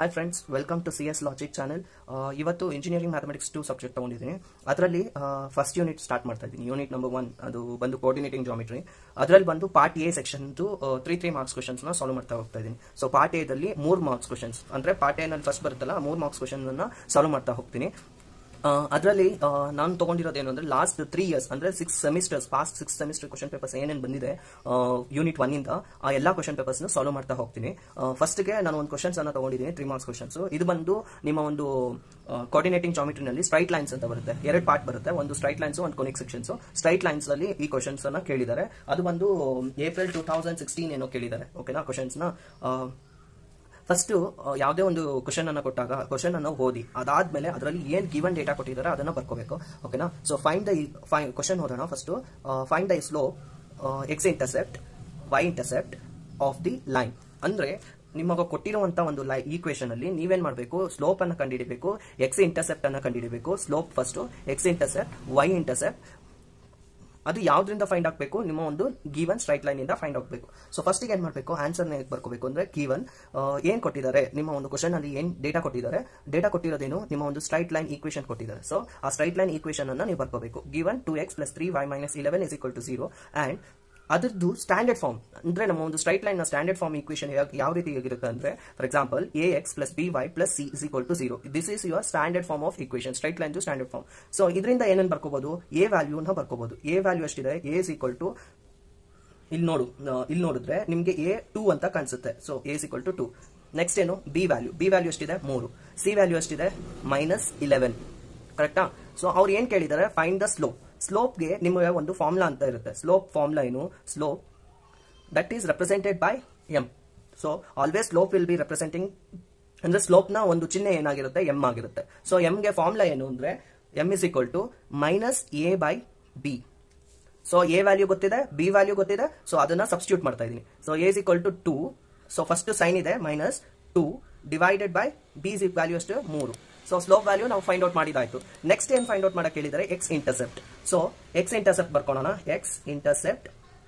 Hi friends welcome to C S logic channel ಇವತ್ತು engineering mathematics two subject ತೊಗೊಂಡಿದ್ದೀನಿ ಅದರಲ್ಲಿ first unit start ಮಾಡ್ತಾ ಇದ್ದೀನಿ ಯೂನಿಟ್ ನಂಬರ್ ಒನ್ ಅದು ಬಂದು ಕೋಆರ್ಡಿನೇಟಿಂಗ್ ಜಾಮಿಟ್ರಿ ಅದರಲ್ಲಿ ಬಂದು part A section three three marks ಕ್ವಶನ್ಸ್ನ ಸಾಲ್ವ್ ಮಾಡ್ತಾ ಹೋಗ್ತಾ ಇದ್ದೀನಿ ಸೊ ಪಾರ್ಟ್ ಎದಲ್ಲಿ ಮೂರು ಮಾರ್ಕ್ಸ್ ಕ್ವಶನ್ಸ್ ಅಂದರೆ ಪಾರ್ಟ್ ಎನಲ್ಲಿ ಫಸ್ಟ್ ಬರುತ್ತಲ್ಲ ಮೂರು ಮಾರ್ಕ್ಸ್ ಕ್ವಶನ್ನ ಸಾಲ್ವ್ ಮಾಡ್ತಾ ಹೋಗ್ತೀನಿ ಅದರಲ್ಲಿ ನಾನು ತಗೊಂಡಿರೋದು ಏನು ಅಂದ್ರೆ ಲಾಸ್ಟ್ ತ್ರೀ ಇಯರ್ಸ್ ಅಂದ್ರೆ six semesters past six semester question papers ಏನೇನು ಬಂದಿದೆ ಯೂನಿಟ್ ಒನ್ ಇಂದ ಆ ಎಲ್ಲ ಕ್ವಶನ್ ಪೇಪರ್ಸ್ ಸಾಲ್ವ್ ಮಾಡ್ತಾ ಹೋಗ್ತೀನಿ ಫಸ್ಟ್ಗೆ ನಾನು ಒಂದು ಕ್ವಶನ್ಸ್ ಅನ್ನ ತಗೊಂಡಿದ್ದೀನಿ ತ್ರೀ ಮಾರ್ಕ್ಸ್ ಕ್ವಶನ್ಸ್ ಇದು ಬಂದು ನಿಮ್ಮ ಒಂದು ಕೋಆರ್ಡಿನೇಟಿಂಗ್ ಜಾಮಿಟ್ರಿನಲ್ಲಿ ಸ್ಟ್ರೈಟ್ ಲೈನ್ಸ್ ಅಂತ ಬರುತ್ತೆ ಎರಡು ಪಾರ್ಟ್ ಬರುತ್ತೆ ಒಂದು ಸ್ಟ್ರೈಟ್ ಲೈನ್ಸ್ ಒಂದು ಕೊನಿಕ್ ಸೆಕ್ಷನ್ಸ್ ಸ್ಟ್ರೈಟ್ ಲೈನ್ಸ್ ಅಲ್ಲಿ ಈ ಕ್ವಶನ್ಸ್ ಅನ್ನ ಕೇಳಿದ್ದಾರೆ ಅದು ಬಂದು ಏಪ್ರಿಲ್ ಟೂ ತೌಸಂಡ್ ಸಿಕ್ಸ್ಟೀನ್ ಏನೋ ಕೇಳಿದ್ದಾರೆ ಓಕೆನಾ ಕ್ವಶನ್ಸ್ ನ ಫಸ್ಟ್ ಯಾವುದೇ ಒಂದು ಕ್ವಶನ್ ಅನ್ನ ಕೊಟ್ಟಾಗ ಕ್ವಶನ್ ಅನ್ನು ಓದಿ ಅದಾದ್ಮೇಲೆ ಅದರಲ್ಲಿ ಏನ್ ಗಿವನ್ ಡೇಟಾ ಕೊಟ್ಟಿದ್ದಾರೆ ಅದನ್ನ ಬರ್ಕೋಬೇಕು ಓಕೆನಾ ಸೊ ಫೈಂಡ್ ದ ಕ್ವಶನ್ ಓದೋಣ first find the slope x intercept y intercept of the line ಅಂದ್ರೆ ನಿಮಗೆ ಕೊಟ್ಟಿರುವಂತ ಒಂದು ಲೈ ಈಕ್ವೇಶನ್ ಅಲ್ಲಿ ನೀವೇನ್ ಮಾಡಬೇಕು ಸ್ಲೋಪ್ ಅನ್ನ ಕಂಡುಹಿಡಿಬೇಕು ಎಕ್ಸ್ ಇಂಟರ್ಸೆಪ್ಟ್ ಅನ್ನ ಕಂಡುಹಿಡಿಬೇಕು slope first x intercept y intercept ಅದು ಯಾವ್ದ್ರಿಂದ ಫೈಂಡ್ ಆಗಬೇಕು ನಿಮ್ಮ ಒಂದು ಗಿವನ್ ಸ್ಟ್ರೈಟ್ ಲೈನ್ ಇಂದ ಫೈಂಡ್ ಆಗಬೇಕು ಸೊ ಫಸ್ಟ್ ಏನ್ ಮಾಡಬೇಕು ಆನ್ಸರ್ ಬರ್ಕೋಬೇಕು ಅಂದ್ರೆ ಗಿವನ್ ಏನ್ ಕೊಟ್ಟಿದ್ದಾರೆ ನಿಮ್ಮ ಒಂದು ಕ್ವಶನ್ ಅಲ್ಲಿ ಏನ್ ಡೇಟಾ ಕೊಟ್ಟಿದ್ದಾರೆ ಡೇಟಾ ಕೊಟ್ಟಿರೋದೇನು ನಿಮ್ಮ ಒಂದು ಸ್ಟ್ರೈಟ್ ಲೈನ್ ಈಕ್ವೇಶನ್ ಕೊಟ್ಟಿದ್ದಾರೆ ಸೊ ಆ ಸ್ಟ್ರೈಟ್ ಲೈನ್ ಈಕ್ವೇಶನ್ ಅನ್ನ ನೀವು ಬರ್ಕೋಬೇಕು given two x plus three y minus eleven is equal to zero and ಅದರದ್ದು ಸ್ಟ್ಯಾಂಡರ್ಡ್ ಫಾರ್ಮ್ ಅಂದ್ರೆ ನಮ್ಮ ಒಂದು ಸ್ಟ್ರೈಟ್ ಲೈನ್ ನ ಸ್ಟ್ಯಾಂಡರ್ಡ್ ಫಾರ್ಮ್ ಈಕ್ವೇಶನ್ ಯಾವ ರೀತಿ ಆಗಿರುತ್ತೆ ಅಂದ್ರೆ for example a X plus B Y plus C is equal to zero this is your standard form of equation straight line standard form so ಇದರಿಂದ ಏನೇನು ಬರ್ಕೋಬಹುದು ಎ ವ್ಯಾಲ್ಯೂನ ಬರ್ಕೋಬಹುದು ಎ ವ್ಯಾಲ್ಯೂ ಎಷ್ಟಿದೆ ಎ ಇಸ್ ಈಕ್ವಲ್ ಟು ಇಲ್ಲಿ ನೋಡು ಇಲ್ಲಿ ನೋಡಿದ್ರೆ ನಿಮಗೆ ಎ ಟೂ ಅಂತ ಕಾಣಿಸುತ್ತೆ so A is equal to two next ಏನು ಬಿ ವ್ಯಾಲ್ಯೂ ಬಿ ವ್ಯಾಲ್ಯೂ ಎಷ್ಟಿದೆ ಮೂರು ಸಿ ವ್ಯಾಲ್ಯೂ ಎಷ್ಟಿದೆ ಮೈನಸ್ ಇಲೆವೆನ್ ಕರೆಕ್ಟಾ ಸೊ ಅವ್ರು ಏನ್ ಕೇಳಿದ್ದಾರೆ ಫೈಂಡ್ ದ ಸ್ಲೋಪ್ ಸ್ಲೋಪ್ಗೆ ನಿಮಗೆ ಒಂದು ಫಾರ್ಮುಲಾ ಅಂತ ಇರುತ್ತೆ ಸ್ಲೋಪ್ ಫಾರ್ಮುಲಾ ಏನು slope that is represented by m so always slope will be representing ಅಂದ್ರೆ ಸ್ಲೋಪ್ ನ ಒಂದು ಚಿಹ್ನೆ ಏನಾಗಿರುತ್ತೆ ಎಂ ಆಗಿರುತ್ತೆ ಸೊ ಎಂಗೆ ಫಾರ್ಮುಲಾ ಏನು ಅಂದ್ರೆ m is equal to minus A by B so a value ಗೊತ್ತಿದೆ ಬಿ ವ್ಯಾಲ್ಯೂ ಗೊತ್ತಿದೆ ಸೊ ಅದನ್ನ ಸಬ್ಸ್ಟಿಟ್ಯೂಟ್ ಮಾಡ್ತಾ ಇದೀನಿ so A is equal to two so first sign ಇದೆ minus two divided by B value ಅಷ್ಟು ಮೂರು ಸೊ ಸ್ಲೋಪ್ ವ್ಯಾಲ್ಯೂ ನಾವು find out ಮಾಡಿದಾಯ್ತು ನೆಕ್ಸ್ಟ್ ಏನ್ ಫೈಂಡ್ ಔಟ್ ಮಾಡಕ್ ಹೇಳಿದರೆ x intercept so x intercept ಬರ್ಕೊಳ್ಳೋಣ x intercept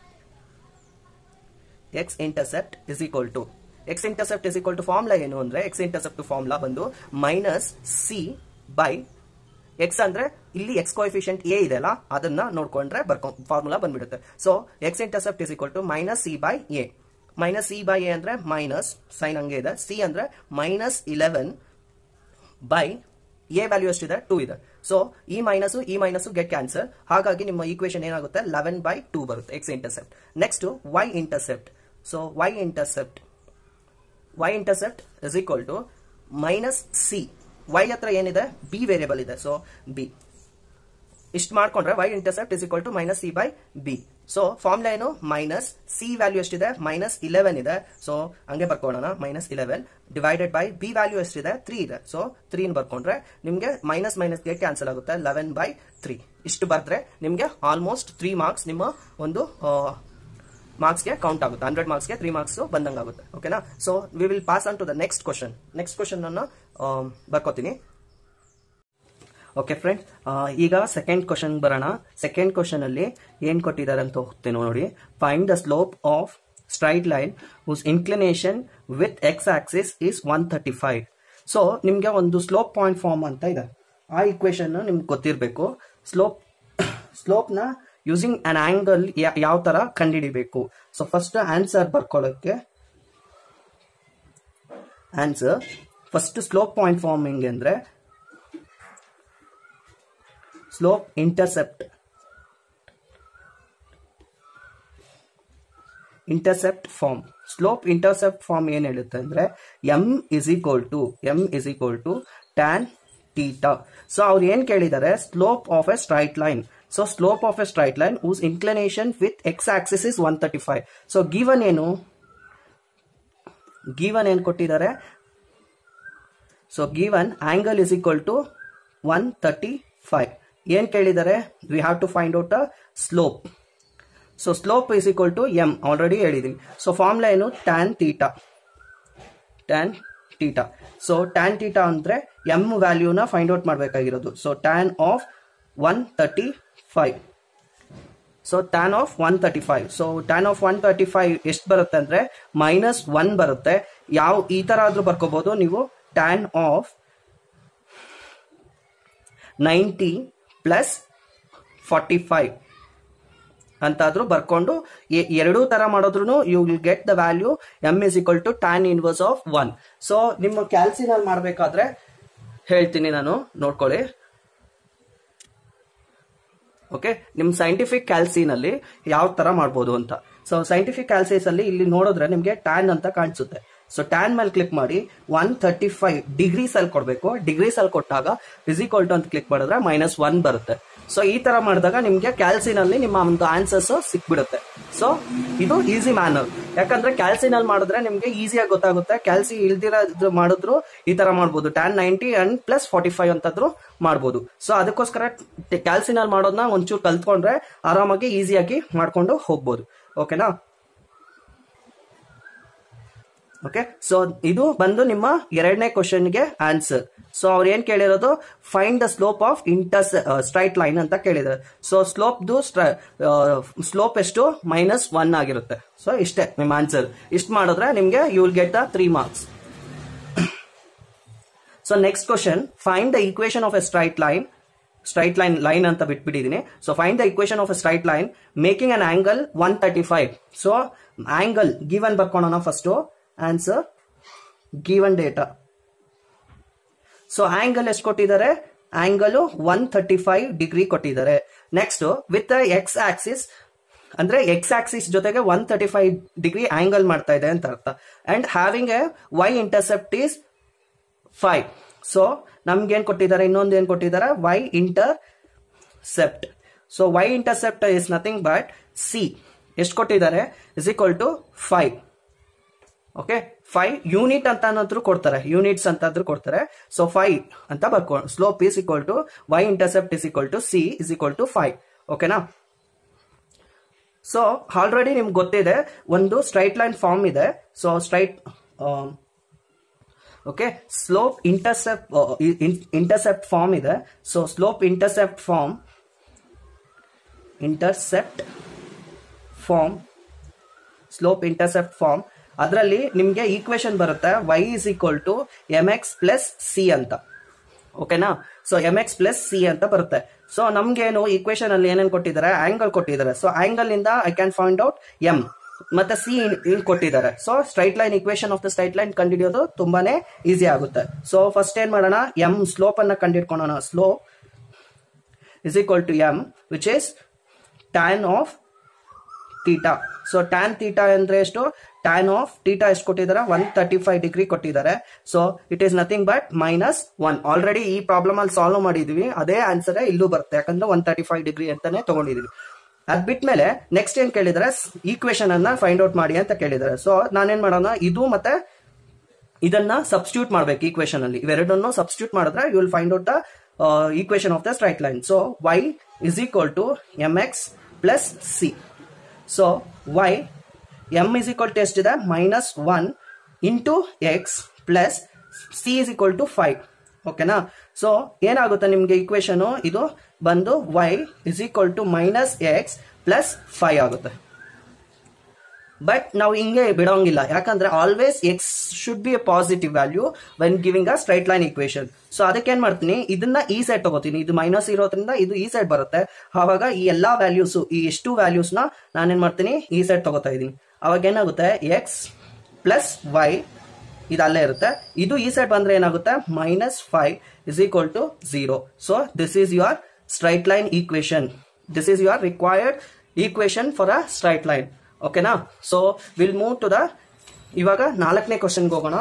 x intercept is equal to x intercept is equal to formula ಏನು ಅಂದ್ರೆ ಎಕ್ಸ್ ಇಂಟರ್ಸೆಪ್ಟ್ ಫಾರ್ಮುಲಾ ಬಂದು ಮೈನಸ್ ಸಿ ಬೈ ಎಕ್ಸ್ ಅಂದ್ರೆ ಇಲ್ಲಿ ಎಕ್ಸ್ ಕೋಎಫಿಷಿಯಂಟ್ ಎ ಇದೆಲ್ಲ ಅದನ್ನ ನೋಡ್ಕೊಂಡ್ರೆ ಬರ್ಕೊ ಫಾರ್ಮುಲಾ ಬಂದ್ಬಿಡುತ್ತೆ so x intercept is equal to minus c by a minus c by a ಅಂದ್ರೆ ಮೈನಸ್ ಸೈನ್ ಹಂಗೆ ಇದೆ ಸಿ ಅಂದ್ರೆ minus eleven by a value ಎಷ್ಟಿದೆ ಟೂ ಇದೆ ಸೊ ಈ ಮೈನಸ್ ಈ ಮೈನಸ್ ಗೆಟ್ ಕ್ಯಾನ್ಸರ್ ಹಾಗಾಗಿ ನಿಮ್ಮ ಈಕ್ವೇಶನ್ ಏನಾಗುತ್ತೆ ಲೆವೆನ್ ಬೈ ಟೂ ಬರುತ್ತೆ X intercept next y intercept so y intercept y intercept is equal to minus c y ಹತ್ರ ಏನಿದೆ ಬಿ ವೇರಿಯಬಲ್ ಇದೆ ಸೊ ಬಿ ಇಷ್ಟು ಮಾಡ್ಕೊಂಡ್ರೆ y intercept is equal to minus c by B so formula ಏನು minus c value ಎಷ್ಟಿದೆ minus eleven ಇದೆ so ಹಂಗೆ ಬರ್ಕೊಳ್ಳೋಣ minus eleven divided by B value ಎಷ್ಟಿದೆ ತ್ರೀ ಇದೆ ಸೊ ತ್ರೀನ್ ಬರ್ಕೊಂಡ್ರೆ ನಿಮಗೆ ಮೈನಸ್ ಮೈನಸ್ಗೆ ಕ್ಯಾನ್ಸಲ್ ಆಗುತ್ತೆ ಲೆವೆನ್ ಬೈ ತ್ರೀ ಇಷ್ಟು ಬರ್ದ್ರೆ ನಿಮಗೆ ಆಲ್ಮೋಸ್ಟ್ ತ್ರೀ ಮಾರ್ಕ್ಸ್ ನಿಮ್ಮ ಒಂದು ಮಾರ್ಕ್ಸ್ಗೆ ಕೌಂಟ್ ಆಗುತ್ತೆ ಹಂಡ್ರೆಡ್ ಮಾರ್ಕ್ಸ್ಗೆ ತ್ರೀ ಮಾರ್ಕ್ಸ್ ಬಂದಂಗೆ ಆಗುತ್ತೆ ಓಕೆನಾ so we will pass on to the next question next question ಅನ್ನ ಬರ್ಕೋತೀನಿ ಓಕೆ ಫ್ರೆಂಡ್ ಈಗ ಸೆಕೆಂಡ್ ಕ್ವಶನ್ ಬರೋಣ ಸೆಕೆಂಡ್ ಕ್ವಶನ್ ಅಲ್ಲಿ ಏನ್ ಕೊಟ್ಟಿದ್ದಾರೆ ಅಂತ ಹೋಗ್ತೇನೆ ನೋಡಿ find the slope of straight line whose inclination with x axis is one thirty five so ನಿಮ್ಗೆ ಒಂದು ಸ್ಲೋಪ್ ಪಾಯಿಂಟ್ ಫಾರ್ಮ್ ಅಂತ ಇದೆ ಆ ಇಕ್ವೇಶನ್ ನಿಮ್ಗೆ ಗೊತ್ತಿರಬೇಕು ಸ್ಲೋಪ್ ಸ್ಲೋಪ್ನ ಯೂಸಿಂಗ್ ಅನ್ ಆಂಗಲ್ ಯಾವ ತರ ಕಂಡುಹಿಡಿಬೇಕು ಸೊ ಫಸ್ಟ್ ಆನ್ಸರ್ ಬರ್ಕೊಳ್ಳೋಕ್ಕೆ answer first slope point form ಹೆಂಗೆ ಅಂದ್ರೆ slope intercept intercept form slope intercept form ಏನ್ ಹೇಳುತ್ತೆ ಅಂದ್ರೆ m is equal to m is equal to tan theta so ಅವ್ರು ಏನ್ ಕೇಳಿದ್ದಾರೆ slope of a straight line so slope of a straight line whose inclination with x axis is one thirty five so given ಏನು given ಏನ್ ಕೊಟ್ಟಿದ್ದಾರೆ so given angle is equal to one thirty five ಏನ್ ಕೇಳಿದ್ದಾರೆ we have to find out a slope so slope is equal to m already ಹೇಳಿದೀನಿ so formula ಏನು tan theta tan theta so tan theta ಅಂದ್ರೆ m ವ್ಯಾಲ್ಯೂನ find out ಮಾಡಬೇಕಾಗಿರೋದು so tan of one thirty five so tan of one thirty five so tan of one thirty five ಎಷ್ಟು ಬರುತ್ತೆ ಅಂದ್ರೆ minus one ಬರುತ್ತೆ ಯಾವ ಈ ತರ ಆದ್ರೂ ಬರ್ಕೋಬಹುದು ನೀವು tan of ninety plus forty five ಅಂತಾದ್ರೂ ಬರ್ಕೊಂಡು ಎ- ಎರಡೂ ತರ ಮಾಡಿದ್ರು you will get the value m is equal to tan inverse of one so ನಿಮ್ಮ ಕ್ಯಾಲ್ಸಿನಲ್ಲಿ ಮಾಡಬೇಕಾದ್ರೆ ಹೇಳ್ತೀನಿ ನಾನು ನೋಡ್ಕೊಳ್ಳಿ ಓಕೆ ನಿಮ್ ಸೈಂಟಿಫಿಕ್ ಕ್ಯಾಲ್ಸಿನಲ್ಲಿ ಯಾವ ತರ ಮಾಡ್ಬೋದು ಅಂತ ಸೊ ಸೈಂಟಿಫಿಕ್ ಕ್ಯಾಲ್ಸಿಸ್ ಅಲ್ಲಿ ಇಲ್ಲಿ ನೋಡಿದ್ರೆ ನಿಮ್ಗೆ ಟ್ಯಾನ್ ಅಂತ ಕಾಣಿಸುತ್ತೆ ಸೊ ಟ್ಯಾನ್ ಮೇಲೆ ಕ್ಲಿಕ್ ಮಾಡಿ ಒನ್ ತರ್ಟಿ ಫೈವ್ ಡಿಗ್ರೀಸ್ ಅಲ್ಲಿ ಕೊಡಬೇಕು ಡಿಗ್ರೀಸ್ ಅಲ್ಲಿ ಕೊಟ್ಟಾಗ ಫಿಸಿಕಲ್ ಟು ಅಂತ ಕ್ಲಿಕ್ ಮಾಡಿದ್ರೆ ಮೈನಸ್ ಒನ್ ಬರುತ್ತೆ ಸೊ ಈ ತರ ಮಾಡಿದಾಗ ನಿಮ್ಗೆ ಕ್ಯಾಲ್ಸಿನಲ್ಲಿ ನಿಮ್ಮ ಒಂದು ಆನ್ಸರ್ಸ್ ಸಿಕ್ಬಿಡುತ್ತೆ ಸೊ ಇದು ಈಸಿ ಮ್ಯಾನರ್ ಯಾಕಂದ್ರೆ ಕ್ಯಾಲ್ಸಿನಲ್ಲಿ ಮಾಡಿದ್ರೆ ನಿಮ್ಗೆ ಈಸಿಯಾಗಿ ಗೊತ್ತಾಗುತ್ತೆ ಕ್ಯಾಲ್ಸಿ ಇಲ್ದಿರ ಮಾಡಿದ್ರು ಈ ತರ ಮಾಡ್ಬೋದು tan ninety and plus forty five ಅಂತಂದ್ರು ಮಾಡ್ಬೋದು ಸೊ ಅದಕ್ಕೋಸ್ಕರ ಕ್ಯಾಲ್ಸಿನಲ್ಲಿ ಮಾಡೋದನ್ನ ಒಂಚೂರು ಕಲ್ತ್ಕೊಂಡ್ರೆ ಆರಾಮಾಗಿ ಈಸಿಯಾಗಿ ಮಾಡ್ಕೊಂಡು ಹೋಗ್ಬೋದು ಓಕೆನಾ ಓಕೆ ಸೊ ಇದು ಬಂದು ನಿಮ್ಮ ಎರಡನೇ ಕ್ವಶನ್ಗೆ ಆನ್ಸರ್ ಸೊ ಅವ್ರು ಏನ್ ಕೇಳಿರೋದು find the slope of inter straight line ಅಂತ ಕೇಳಿದ್ದಾರೆ ಸೊ ಸ್ಲೋಪ್ ದು ಸ್ಲೋಪ್ ಎಷ್ಟು ಮೈನಸ್ ಒನ್ ಆಗಿರುತ್ತೆ ಸೊ ಇಷ್ಟೇ ನಿಮ್ಮ ಆನ್ಸರ್ ಇಷ್ಟು ಮಾಡಿದ್ರೆ ನಿಮ್ಗೆ you will get the three marks so next question find the equation of a straight line straight line line ಅಂತ ಬಿಟ್ಬಿಟ್ಟಿದ್ದೀನಿ so find the equation of a straight line making an angle one thirty five so angle given ಬರ್ಕೊಳ್ಳೋಣ first answer given data so angle ಎಷ್ಟು ಕೊಟ್ಟಿದ್ದಾರೆ angle one thirty five degree ಕೊಟ್ಟಿದ್ದಾರೆ next with x axis ಅಂದ್ರೆ x axis ಜೊತೆಗೆ one thirty five degree angle ಮಾಡ್ತಾ ಇದೆ ಅಂತ ಅರ್ಥ and having a y intercept is five so ನಮ್ಗೆ ಏನ್ ಕೊಟ್ಟಿದ್ದಾರೆ ಇನ್ನೊಂದು ಏನ್ ಕೊಟ್ಟಿದ್ದಾರೆ y intercept so y intercept is nothing but c ಎಷ್ಟು ಕೊಟ್ಟಿದ್ದಾರೆ is equal to five okay five unit ಅಂತ ಅನ್ನೋದ್ರು ಕೊಡ್ತಾರೆ ಯೂನಿಟ್ಸ್ ಅಂತಾದ್ರು ಕೊಡ್ತಾರೆ ಸೊ ಫೈವ್ ಅಂತ ಬರ್ಕೊಂಡು slope is equal to y intercept is equal to c is equal to five ಓಕೆನಾ so already ನಿಮ್ಗೆ ಗೊತ್ತಿದೆ ಒಂದು ಸ್ಟ್ರೈಟ್ ಲೈನ್ ಫಾರ್ಮ್ ಇದೆ so straight okay slope intercept intercept form ಇದೆ so slope intercept form intercept form slope intercept form ಅದರಲ್ಲಿ ನಿಮಗೆ equation ಬರುತ್ತೆ y is equal to m x plus c ಅಂತ ಓಕೆನಾ so m x plus c ಅಂತ ಬರುತ್ತೆ so ನಮ್ಗೇನು equation ಅಲ್ಲಿ ಏನೇನು ಕೊಟ್ಟಿದ್ದಾರೆ ಆಂಗಲ್ ಕೊಟ್ಟಿದ್ದಾರೆ ಸೊ ಆಂಗಲ್ ಇಂದ I can find out m ಮತ್ತೆ ಸಿ ಇಲ್ಲಿ ಕೊಟ್ಟಿದ್ದಾರೆ so straight line equation of the straight line ಕಂಡುಹಿಡಿಯೋದು ತುಂಬಾನೇ ಈಸಿ ಆಗುತ್ತೆ ಸೊ ಫಸ್ಟ್ ಏನ್ ಮಾಡೋಣ ಎಂ ಸ್ಲೋಪ್ ಅನ್ನ ಕಂಡುಹಿಡ್ಕೊಳ್ಳೋಣ slope is equal to m which is tan of theta so tan theta ಅಂದ್ರೆ ಎಷ್ಟು ಟ್ಯಾನ್ ಆಫ್ ತೀಟಾ ಎಷ್ಟು ಕೊಟ್ಟಿದ್ದಾರೆ ಒನ್ ತರ್ಟಿ ಫೈವ್ ಡಿಗ್ರಿ ಕೊಟ್ಟಿದ್ದಾರೆ so it is nothing but minus one already ಈ ಪ್ರಾಬ್ಲಮ್ ಅಲ್ಲಿ solve ಮಾಡಿದ್ವಿ ಅದೇ ಆನ್ಸರ್ ಇಲ್ಲೂ ಬರುತ್ತೆ ಯಾಕಂದ್ರೆ ಒನ್ ತರ್ಟಿ ಫೈವ್ ಡಿಗ್ರಿ ಅಂತಾನೆ ತಗೊಂಡಿದೀವಿ ಅದ್ ಬಿಟ್ಮೇಲೆ ನೆಕ್ಸ್ಟ್ ಏನ್ ಕೇಳಿದ್ರೆ ಈಕ್ವೇಶನ್ ಅನ್ನ ಫೈಂಡ್ ಔಟ್ ಮಾಡಿ ಅಂತ ಕೇಳಿದ್ದಾರೆ ಸೊ ನಾನೇನ್ ಮಾಡೋಣ ಇದು ಮತ್ತೆ ಇದನ್ನ ಸಬ್ಸ್ಟಿಟ್ಯೂಟ್ ಮಾಡ್ಬೇಕು ಈಕ್ವೇಶನ್ ಅಲ್ಲಿ ಇವೆರಡನ್ನು ಸಬ್ಸ್ಟಿಟ್ಯೂಟ್ ಮಾಡಿದ್ರೆ you will find out the equation of the straight line so y is equal to m x plus c so y m is equal to ಎಷ್ಟಿದೆ minus one into X plus C is equal to five ಓಕೆನಾ so ಏನಾಗುತ್ತೆ ನಿಮಗೆ equation ಇದು ಬಂದು y is equal to minus x plus five ಆಗುತ್ತೆ but ನಾವು ಹಿಂಗೆ ಬಿಡೋಂಗಿಲ್ಲ ಯಾಕಂದ್ರೆ always x should be a positive value when giving a straight line equation so ಅದಕ್ಕೆ ಏನ್ ಮಾಡ್ತೀನಿ ಇದನ್ನ ಈ ಸೈಡ್ ತಗೋತೀನಿ ಇದು ಮೈನಸ್ ಇರೋದ್ರಿಂದ ಇದು ಈ ಸೈಡ್ ಬರುತ್ತೆ ಆವಾಗ ಈ ಎಲ್ಲಾ ವ್ಯಾಲ್ಯೂಸ್ ಈ ಎಷ್ಟು ವ್ಯಾಲ್ಯೂಸ್ ನ ನಾನೇನ್ ಮಾಡ್ತೀನಿ ಈ ಸೈಡ್ ತಗೋತಾ ಇದೀನಿ ಅವಾಗ ಏನಾಗುತ್ತೆ ಎಕ್ಸ್ ಪ್ಲಸ್ ವೈ ಇದು ಅಲ್ಲೇ ಇರುತ್ತೆ ಇದು ಈ ಸೈಡ್ ಬಂದ್ರೆ ಏನಾಗುತ್ತೆ minus five is equal to zero so this is your straight line equation this is your required equation for a straight line ಓಕೆನಾ so will move to the ಇವಾಗ ನಾಲ್ಕನೇ ಕ್ವಶನ್ಗೆ ಹೋಗೋಣ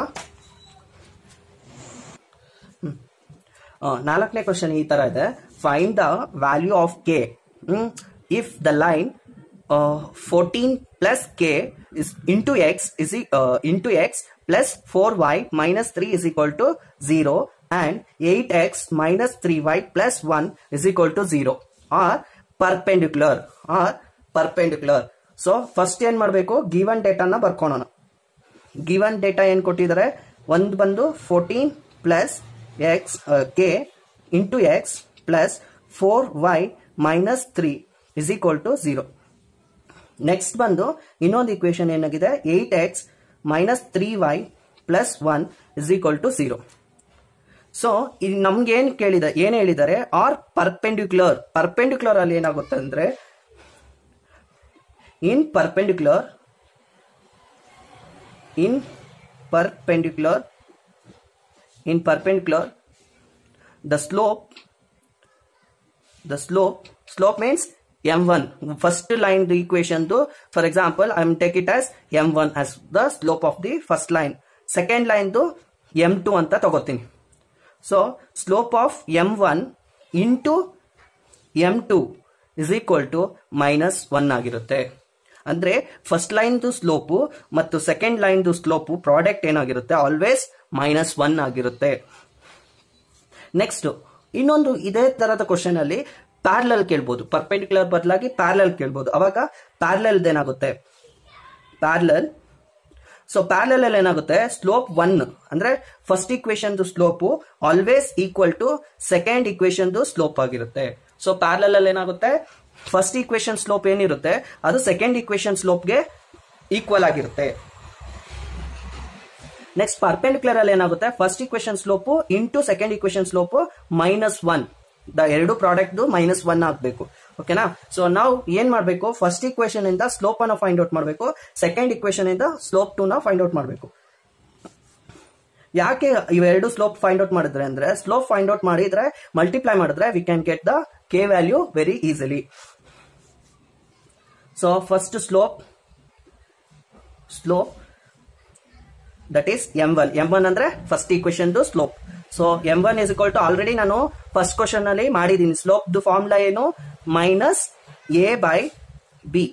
ಹ್ಮ್. ಆ, ನಾಲ್ಕನೇ ಕ್ವಶನ್ ಈ ತರ ಇದೆ find the value of K if the line fourteen plus K is into X is into X plus four Y minus three is equal to zero and eight X minus three Y plus one is equal to zero are perpendicular are perpendicular so first ಏನ್ ಮಾಡಬೇಕು given ಡೇಟಾನ ಬರ್ಕೊಳೋಣ given data ಏನ್ ಕೊಟ್ಟಿದ್ದಾರೆ ಒಂದು ಬಂದು fourteen plus X K into X plus four Y minus three is equal to zero next ಬಂದು ಇನ್ನೊಂದು ಇಕ್ವೇಶನ್ ಏನಾಗಿದೆ eight X minus three Y plus one is equal to zero so ಇಲ್ಲಿ ನಮ್ಗೆ ಏನ್ ಕೇಳಿದ ಏನ್ ಹೇಳಿದ್ದಾರೆ ಆರ್ ಪರ್ಪೆಂಡಿಕ್ಯುಲರ್ ಪರ್ಪೆಂಡಿಕ್ಯುಲರ್ ಅಲ್ಲಿ ಏನಾಗುತ್ತೆ ಅಂದ್ರೆ in perpendicular in perpendicular in perpendicular the slope the slope slope means m1 first line the equation to for example i am take it as m1 as the slope of the first line second line to m2 ಅಂತ ತಗೋತೀನಿ so slope of M one into M two is equal to minus one ಆಗಿರುತ್ತೆ ಅಂದ್ರೆ first ಲೈನ್ದು slope ಮತ್ತು second ಲೈನ್ದು slope product ಏನಾಗಿರುತ್ತೆ always minus one ಆಗಿರುತ್ತೆ next ಇನ್ನೊಂದು ಇದೇ ತರದ ಕ್ವಶನ್ ಅಲ್ಲಿ ಪ್ಯಾರಲಲ್ ಕೇಳ್ಬೋದು ಪರ್ಪೆಂಡಿಕ್ಯುಲರ್ ಬದಲಾಗಿ ಪ್ಯಾರಲಲ್ ಕೇಳ್ಬೋದು ಅವಾಗ ಪ್ಯಾರಲಲ್ ಏನಾಗುತ್ತೆ ಪ್ಯಾರಲಲ್ ಸೊ ಪ್ಯಾರಲಲ್ ಅಲ್ಲಿ ಏನಾಗುತ್ತೆ ಸ್ಲೋಪ್ ಒನ್ ಅಂದ್ರೆ first equation slope always equal to second equation slope ಆಗಿರುತ್ತೆ ಸೊ ಪ್ಯಾರಲಲ್ ಅಲ್ಲಿ ಏನಾಗುತ್ತೆ ಫಸ್ಟ್ ಇಕ್ವೇಶನ್ ಸ್ಲೋಪ್ ಏನಿರುತ್ತೆ ಅದು ಸೆಕೆಂಡ್ ಇಕ್ವೇಶನ್ ಸ್ಲೋಪ್ಗೆ ಈಕ್ವಲ್ ಆಗಿರುತ್ತೆ ನೆಕ್ಸ್ಟ್ ಪರ್ಪೆಂಡಿಕ್ಯುಲರ್ ಅಲ್ಲಿ ಏನಾಗುತ್ತೆ first equation slope into second equation slope minus one the ಎರಡು ಪ್ರಾಡಕ್ಟ್ ಮೈನಸ್ ಒನ್ ಆಗಬೇಕು ಓಕೆನಾ ಸೊ ನಾವು ಏನ್ ಮಾಡಬೇಕು ಫಸ್ಟ್ ಇಕ್ವೇಶನ್ ಇಂದ ಸ್ಲೋಪ್ ಅನ್ನ ಫೈಂಡ್ ಔಟ್ ಮಾಡಬೇಕು ಸೆಕೆಂಡ್ ಇಕ್ವೇಶನ್ ಇಂದ ಸ್ಲೋಪ್ ಟು ನ ಫೈಂಡ್ ಔಟ್ ಮಾಡಬೇಕು ಯಾಕೆ ಇವೆರಡು ಸ್ಲೋಪ್ ಫೈಂಡ್ ಔಟ್ ಮಾಡಿದ್ರೆ ಅಂದ್ರೆ ಸ್ಲೋಪ್ ಫೈಂಡ್ ಔಟ್ ಮಾಡಿದ್ರೆ ಮಲ್ಟಿಪ್ಲೈ ಮಾಡಿದ್ರೆ we can get the K value very easily so first slope slope that is M one M one ಅಂದ್ರೆ first equation slope so M one is equal to already ನಾನು first question ಅಲ್ಲಿ ಮಾಡಿದ್ದೀನಿ slope ದು formula ಏನು minus A by B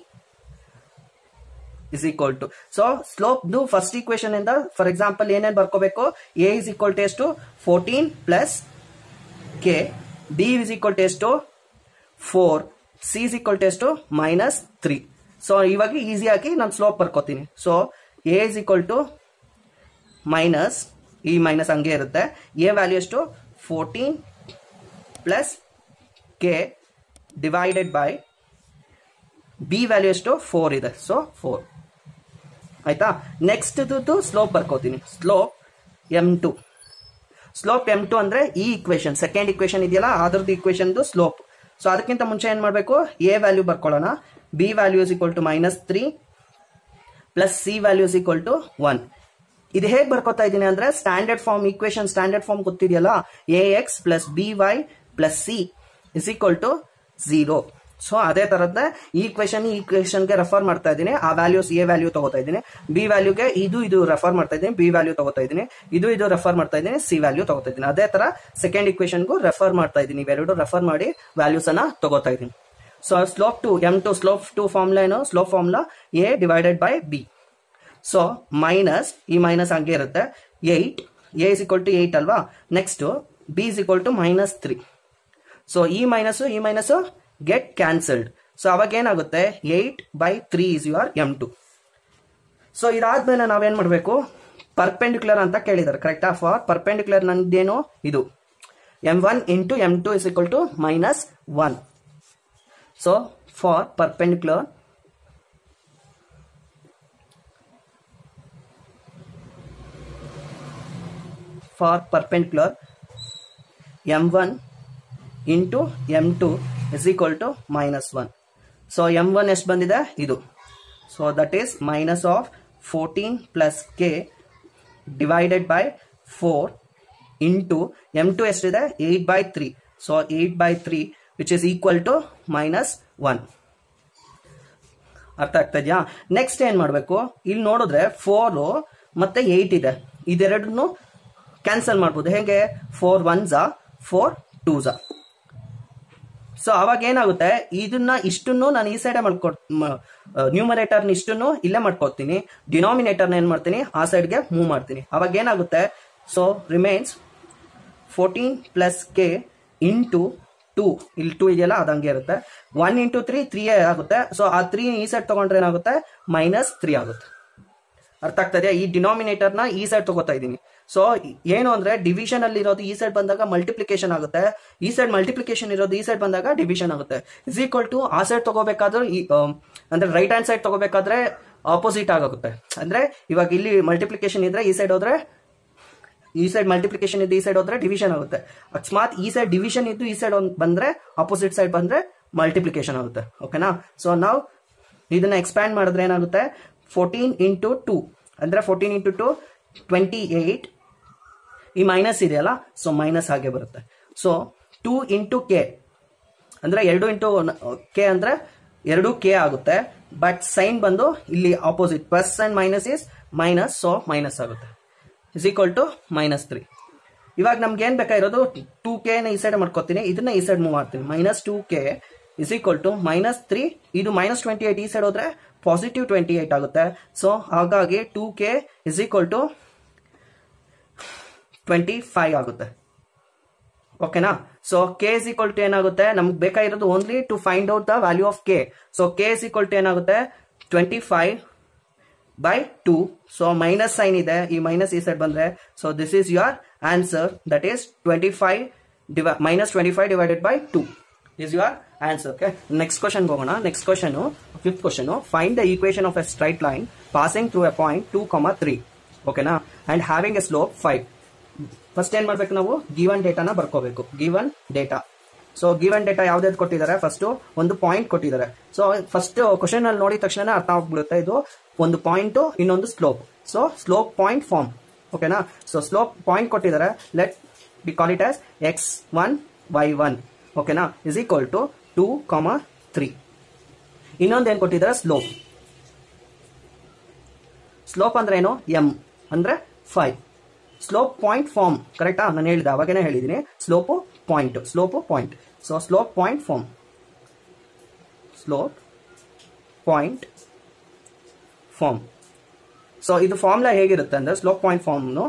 is equal to so slope ದು first equation ಇಂದ for example ಏನೇನು ಬರ್ಕೋಬೇಕು A is equal to ಎಷ್ಟು fourteen plus K B is equal to ಎಷ್ಟು four C is equal to ಎಷ್ಟು minus three so ಇವಾಗ ಈಸಿಯಾಗಿ ನಾನು slope ಬರ್ಕೋತೀನಿ so A is equal to minus ಈ ಮೈನಸ್ ಹಂಗೆ ಇರುತ್ತೆ ಎ ವ್ಯಾಲ್ಯೂ ಎಷ್ಟು fourteen plus K divided by B value ಎಷ್ಟು ಫೋರ್ ಇದೆ ಸೊ ಫೋರ್ ಆಯ್ತಾ ನೆಕ್ಸ್ಟ್ ಸ್ಲೋಪ್ ಬರ್ಕೋತೀನಿ slope M two slope M two ಅಂದ್ರೆ ಈ ಇಕ್ವೇಶನ್ ಸೆಕೆಂಡ್ ಇಕ್ವೇಶನ್ ಇದೆಯಲ್ಲ ಅದ್ರದ್ದು ಇಕ್ವೇಶನ್ದು ಸ್ಲೋಪ್ ಸೊ ಅದಕ್ಕಿಂತ ಮುಂಚೆ ಏನ್ ಮಾಡಬೇಕು ಎ ವ್ಯಾಲ್ಯೂ ಬರ್ಕೊಳ್ಳೋಣ B value is equal to minus three plus C value is equal to one ಇದು ಹೇಗೆ ಬರ್ಕೋತಾ ಇದ್ದೀನಿ ಅಂದ್ರೆ standard form equation standard form ಗೊತ್ತಿದೆಯಲ್ಲ A X plus B Y plus C is equal to zero so ಅದೇ ತರದ ಈ question ಈ ಕ್ವೆಶನ್ಗೆ ರೆಫರ್ ಮಾಡ್ತಾ ಇದ್ದೀನಿ ಆ ವ್ಯಾಲ್ಯೂಸ್ ಎ ವ್ಯಾಲ್ಯೂ ತಗೋತಾ ಇದ್ದೀನಿ ಬಿ ವ್ಯಾಲ್ಯೂಗೆ ಇದು ಇದು ರೆಫರ್ ಮಾಡ್ತಾ ಇದ್ದೀನಿ ಬಿ ವ್ಯಾಲ್ಯೂ ತಗೋತಾ ಇದ್ದೀನಿ ಇದು ಇದು ರೆಫರ್ ಮಾಡ್ತಾ ಇದ್ದೀನಿ ಸಿ ವ್ಯಾಲ್ಯೂ ತಗೋತಾ ಇದ್ದೀನಿ ಅದೇ ತರ ಸೆಕೆಂಡ್ ಇಕ್ವೇಶನ್ಗೂ ರೆಫರ್ ಮಾಡ್ತಾ ಇದ್ದೀನಿ ಇವೆರಡು ರೆಫರ್ ಮಾಡಿ ವ್ಯಾಲ್ಯೂಸ್ ಅನ್ನ ತಗೋತಾ ಇದ್ದೀನಿ so slope two M two slope two formula ಏನು slope formula A divided by B so minus ಈ ಮೈನಸ್ ಹಂಗೆ ಇರುತ್ತೆ eight A is equal to eight ಅಲ್ವಾ next B is equal to minus three so ಈ minus ಈ minus get cancelled so ಅವಾಗ ಏನಾಗುತ್ತೆ eight by three is your M two so ಇದಾದ್ಮೇಲೆ ನಾವೇನ್ ಮಾಡಬೇಕು ಪರ್ಪೆಂಡಿಕ್ಯುಲರ್ ಅಂತ ಕೇಳಿದ್ದಾರೆ ಕರೆಕ್ಟಾ ಫಾರ್ ಪರ್ಪೆಂಡಿಕ್ಯುಲರ್ ನಂದೇನು ಇದು M one into M two is equal to minus one so for perpendicular for perpendicular m1 into m2 is equal to minus 1 so m1 ಎಷ್ಟು ಬಂದಿದೆ ಇದು so that is minus of 14 plus k divided by 4 into m2 ಎಷ್ಟಿದೆ 8 by 3 so 8 by 3 which is equal to minus 1 ಅರ್ಥ ಆಗ್ತಾ ಇದೆಯಾ next ಏನ್ ಮಾಡಬೇಕು ಇಲ್ಲಿ ನೋಡಿದ್ರೆ ಫೋರು ಮತ್ತೆ ಏಯ್ಟ್ ಇದೆ ಇದೆರಡನ್ನು ಕ್ಯಾನ್ಸಲ್ ಮಾಡ್ಬೋದು ಹೇಗೆ ಫೋರ್ ಒನ್ ಝಾ ಫೋರ್ ಟೂ ಝಾ ಸೊ ಅವಾಗ ಏನಾಗುತ್ತೆ ಇದನ್ನ ಇಷ್ಟನ್ನು ನಾನು ಈ ಸೈಡೆ ಮಾಡ್ಕೊಡ್ ನ್ಯೂಮರೇಟರ್ನ ಇಷ್ಟನ್ನು ಇಲ್ಲೇ ಮಾಡ್ಕೊಡ್ತೀನಿ ಡಿನಾಮಿನೇಟರ್ನ ಏನ್ ಮಾಡ್ತೀನಿ ಆ ಸೈಡ್ಗೆ ಮೂವ್ ಮಾಡ್ತೀನಿ ಅವಾಗ ಏನಾಗುತ್ತೆ so remains fourteen plus K into two ಇಲ್ಲಿ ಟೂ ಇದೆಯಲ್ಲ ಅದು ಹಂಗೆ ಇರುತ್ತೆ ಒನ್ ಇಂಟು ತ್ರೀ ತ್ರೀ ಆಗುತ್ತೆ ಸೊ ಆ ತ್ರೀ ಈ ಸೈಡ್ ತಗೊಂಡ್ರೆ ಏನಾಗುತ್ತೆ ಮೈನಸ್ ತ್ರೀ ಆಗುತ್ತೆ ಅರ್ಥ ಆಗ್ತದೆ ಈ ಡಿನಾಮಿನೇಟರ್ನ ಈ ಸೈಡ್ ತಗೋತಾ ಇದ್ದೀನಿ ಸೊ ಏನು ಅಂದ್ರೆ ಡಿವಿಷನ್ ಅಲ್ಲಿ ಇರೋದು ಈ ಸೈಡ್ ಬಂದಾಗ ಮಲ್ಟಿಪ್ಲಿಕೇಶನ್ ಆಗುತ್ತೆ ಈ ಸೈಡ್ ಮಲ್ಟಿಪ್ಲಿಕೇಶನ್ ಇರೋದು ಈ ಸೈಡ್ ಬಂದಾಗ ಡಿವಿಷನ್ ಆಗುತ್ತೆ ಇಸ್ ಈಕ್ವಲ್ ಟು ಆ ಸೈಡ್ ತಗೋಬೇಕಾದ್ರೆ ಈ ಅಂದ್ರೆ ರೈಟ್ ಹ್ಯಾಂಡ್ ಸೈಡ್ ತಗೋಬೇಕಾದ್ರೆ ಆಪೋಸಿಟ್ ಆಗುತ್ತೆ ಅಂದ್ರೆ ಇವಾಗ ಇಲ್ಲಿ ಮಲ್ಟಿಪ್ಲಿಕೇಶನ್ ಇದ್ರೆ ಈ ಸೈಡ್ ಹೋದ್ರೆ ಈ ಸೈಡ್ ಮಲ್ಟಿಪ್ಲಿಕೇಶನ್ ಇದ್ದು ಈ ಸೈಡ್ ಹೋದ್ರೆ ಡಿವಿಷನ್ ಆಗುತ್ತೆ ಅಕಸ್ಮಾತ್ ಈ ಸೈಡ್ ಡಿವಿಷನ್ ಇದ್ದು ಈ ಸೈಡ್ ಬಂದ್ರೆ ಅಪೋಸಿಟ್ ಸೈಡ್ ಬಂದ್ರೆ ಮಲ್ಟಿಪ್ಲಿಕೇಶನ್ ಆಗುತ್ತೆ ಓಕೆನಾ ಸೊ ನಾವು ಇದನ್ನ ಎಕ್ಸ್ಪ್ಯಾಂಡ್ ಮಾಡಿದ್ರೆ ಏನಾಗುತ್ತೆ ಫೋರ್ಟೀನ್ ಇಂಟು ಟೂ ಅಂದ್ರೆ fourteen into two twenty eight ಈ ಮೈನಸ್ ಇದೆಯಲ್ಲ ಸೊ ಮೈನಸ್ ಹಾಗೆ ಬರುತ್ತೆ ಸೊ ಟೂ ಇಂಟು ಕೆ ಅಂದ್ರೆ ಎರಡು ಇಂಟು ಕೆ ಅಂದ್ರೆ ಎರಡು ಕೆ ಆಗುತ್ತೆ ಬಟ್ ಸೈನ್ ಬಂದು ಇಲ್ಲಿ opposite plus and minus is minus so minus ಆಗುತ್ತೆ is equal to minus three ಇವಾಗ ನಮ್ಗೆ ಏನ್ ಬೇಕಾಗಿರೋದು ಟೂ ಕೆ ನ ಈ ಸೈಡ್ ಮಾಡ್ಕೋತೀನಿ ಇದನ್ನ ಈ ಸೈಡ್ ಮೂವ್ ಮಾಡ್ತೀನಿ minus two K is equal to minus three ಇದು ಮೈನಸ್ ಟ್ವೆಂಟಿ ಏಟ್ ಈ ಸೈಡ್ ಹೋದ್ರೆ ಪಾಸಿಟಿವ್ ಟ್ವೆಂಟಿ ಏಟ್ ಆಗುತ್ತೆ ಸೊ ಹಾಗಾಗಿ two K is equal to twenty five ಆಗುತ್ತೆ ಓಕೆನಾ so K is equal to ಏನಾಗುತ್ತೆ ನಮ್ಗೆ ಬೇಕಾಗಿರೋದು only to find out the value of K so K is equal to ಏನಾಗುತ್ತೆ twenty five by two so minus sign ಇದೆ ಈ minus ಈ side ಬಂದ್ರೆ so this is your answer that is twenty five ಡಿವೈ minus twenty five divided by two is your answer okay next question ಹೋಗೋಣ next question fifth question find the equation of a straight line passing through a point two comma three ಓಕೆನಾ and having a slope five first ಏನ್ ಮಾಡ್ಬೇಕು ನಾವು given ಡೇಟಾನ ಬರ್ಕೋಬೇಕು given data so given data ಯಾವ್ದಾವ್ದು ಕೊಟ್ಟಿದ್ದಾರೆ first ಒಂದು point ಕೊಟ್ಟಿದ್ದಾರೆ ಸೊ ಫಸ್ಟ್ ಕ್ವಶನ್ ಅಲ್ಲಿ ನೋಡಿದ ತಕ್ಷಣ ಅರ್ಥ ಆಗ್ಬಿಡುತ್ತೆ ಇದು ಒಂದು ಪಾಯಿಂಟ್ ಇನ್ನೊಂದು slope so slope point form ಓಕೆನಾ ಸೊ ಸ್ಲೋಪ್ ಪಾಯಿಂಟ್ ಕೊಟ್ಟಿದ್ದಾರೆ let we call it as X one Y one ಓಕೆನಾ is equal to two comma three ಇನ್ನೊಂದು ಏನ್ ಕೊಟ್ಟಿದ್ದಾರೆ ಸ್ಲೋಪ್ ಸ್ಲೋಪ್ ಅಂದ್ರೆ ಏನು ಎಂ ಅಂದ್ರೆ ಫೈವ್ ಸ್ಲೋಪ್ ಪಾಯಿಂಟ್ ಫಾರ್ಮ್ ಕರೆಕ್ಟಾ ನಾನು ಹೇಳಿದೆ ಅವಾಗೇನೆ ಹೇಳಿದ್ದೀನಿ slope point slope point so slope point form slope point form so ಇದು ಫಾರ್ಮ್ಲಾ ಹೇಗಿರುತ್ತೆ ಅಂದ್ರೆ ಸ್ಲೋಪ್ ಪಾಯಿಂಟ್ ಫಾರ್ಮ್ನು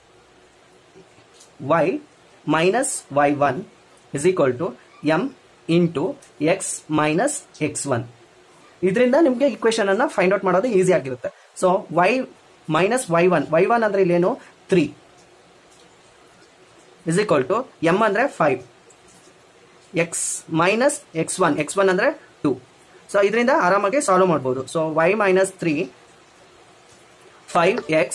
Y minus Y one is equal to M into X minus X one ಇದರಿಂದ ನಿಮಗೆ ಇಕ್ವೇಶನ್ ಅನ್ನ ಫೈಂಡ್ ಔಟ್ ಮಾಡೋದು easy ಆಗಿರುತ್ತೆ so Y minus Y one Y one ಅಂದ್ರೆ ಇಲ್ಲೇನು three is equal to M ಅಂದ್ರೆ five X minus X one X one ಅಂದ್ರೆ two so ಇದರಿಂದ ಆರಾಮಾಗಿ ಸಾಲ್ವ್ ಮಾಡ್ಬೋದು so Y minus three five X